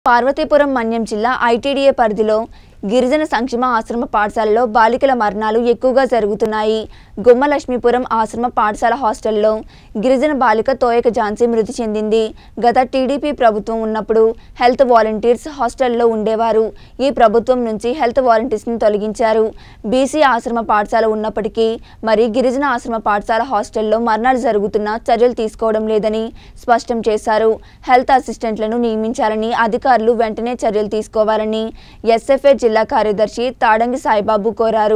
పార్వతీపురం మన్యం జిల్లా ఐటీడీఏ పరిధిలో గిరిజన సంక్షేమ ఆశ్రమ పాఠశాలలో బాలికల మరణాలు ఎక్కువగా జరుగుతున్నాయి గుమ్మలక్ష్మీపురం ఆశ్రమ పాఠశాల హాస్టల్లో గిరిజన బాలిక తోయక ఝాన్సీ మృతి చెందింది గత టీడీపీ ప్రభుత్వం ఉన్నప్పుడు హెల్త్ వాలంటీర్స్ హాస్టల్లో ఉండేవారు ఈ ప్రభుత్వం నుంచి హెల్త్ వాలంటీర్స్ని తొలగించారు బీసీ ఆశ్రమ పాఠశాల ఉన్నప్పటికీ మరి గిరిజన ఆశ్రమ పాఠశాల హాస్టల్లో మరణాలు జరుగుతున్నా చర్యలు తీసుకోవడం లేదని స్పష్టం చేశారు హెల్త్ అసిస్టెంట్లను నియమించాలని అధికారులు వెంటనే చర్యలు తీసుకోవాలని ఎస్ఎఫ్ఏ జిల్లా కార్యదర్శి తాడంగి సాయిబాబు కోరారు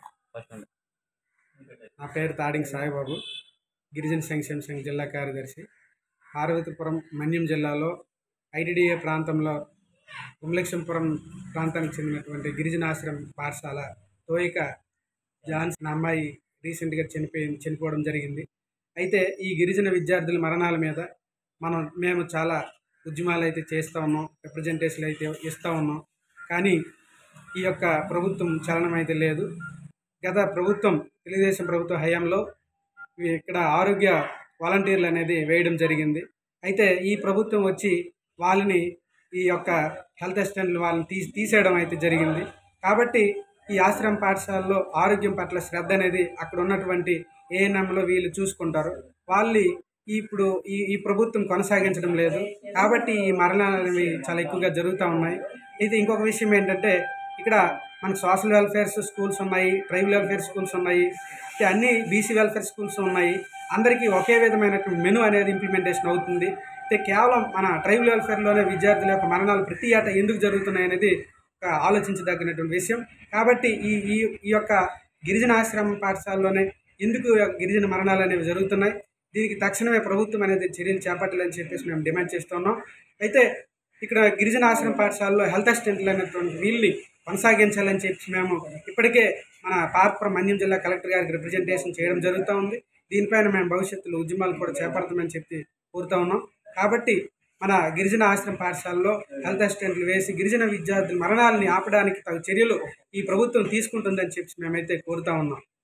నా పేరు తాడింగ్ సాయిబాబు గిరిజన సంక్షేమ సంఘ జిల్లా కార్యదర్శి పార్వతీపురం మన్యం జిల్లాలో ఐటీడీఏ ప్రాంతంలో ఉమలక్ష్మపురం ప్రాంతానికి చెందినటువంటి గిరిజన ఆశ్రమం పాఠశాల తోయిక జాన్సన్ అమ్మాయి రీసెంట్గా చనిపోయి చనిపోవడం జరిగింది అయితే ఈ గిరిజన విద్యార్థుల మరణాల మీద మనం మేము చాలా ఉద్యమాలు అయితే చేస్తూ ఉన్నాం రిప్రజెంటేషన్లు అయితే ఇస్తూ ఉన్నాం కానీ ఈ యొక్క ప్రభుత్వం చలనం అయితే లేదు గత ప్రభుత్వం తెలుగుదేశం ప్రభుత్వ హయాంలో ఇవి ఇక్కడ ఆరోగ్య వాలంటీర్లు అనేది వేయడం జరిగింది అయితే ఈ ప్రభుత్వం వచ్చి వాళ్ళని ఈ యొక్క హెల్త్ అసిస్టెంట్లు వాళ్ళని తీ తీసేయడం అయితే జరిగింది కాబట్టి ఈ ఆశ్రమ పాఠశాలలో ఆరోగ్యం పట్ల శ్రద్ధ అనేది అక్కడ ఉన్నటువంటి ఏఎన్ఎంలో వీళ్ళు చూసుకుంటారు వాళ్ళు ఇప్పుడు ఈ ఈ ప్రభుత్వం కొనసాగించడం లేదు కాబట్టి ఈ మరణాలు అనేవి చాలా ఎక్కువగా జరుగుతూ ఉన్నాయి అయితే ఇంకొక విషయం ఏంటంటే ఇక్కడ మనకు సోషల్ వెల్ఫేర్ స్కూల్స్ ఉన్నాయి ట్రైబల్ వెల్ఫేర్ స్కూల్స్ ఉన్నాయి ఇక అన్ని బీసీ వెల్ఫేర్ స్కూల్స్ ఉన్నాయి అందరికీ ఒకే విధమైనటువంటి మెను అనేది ఇంప్లిమెంటేషన్ అవుతుంది అయితే కేవలం మన ట్రైబల్ వెల్ఫేర్లోనే విద్యార్థుల యొక్క మరణాలు ప్రతి ఏటా ఎందుకు జరుగుతున్నాయి అనేది ఒక ఆలోచించదగినటువంటి విషయం కాబట్టి ఈ ఈ ఈ యొక్క గిరిజన ఆశ్రమ పాఠశాలలోనే ఎందుకు ఈ యొక్క గిరిజన మరణాలు అనేవి జరుగుతున్నాయి దీనికి తక్షణమే ప్రభుత్వం అనేది చర్యలు చేపట్టాలని చెప్పేసి మేము డిమాండ్ చేస్తున్నాం అయితే ఇక్కడ గిరిజన ఆశ్రమ పాఠశాలలో హెల్త్ అసిస్టెంట్లు అనేటువంటి వీళ్ళని కొనసాగించాలని చెప్పి మేము ఇప్పటికే మన పార్పురం మన్యం జిల్లా కలెక్టర్ గారికి రిప్రజెంటేషన్ చేయడం జరుగుతూ ఉంది దీనిపైన మేము భవిష్యత్తులో ఉద్యమాలు కూడా చేపడతామని చెప్పి కోరుతా ఉన్నాం కాబట్టి మన గిరిజన ఆశ్రమ పాఠశాలలో హెల్త్ అసిస్టెంట్లు వేసి గిరిజన విద్యార్థుల మరణాలని ఆపడానికి తగు చర్యలు ఈ ప్రభుత్వం తీసుకుంటుందని చెప్పి మేమైతే కోరుతా ఉన్నాం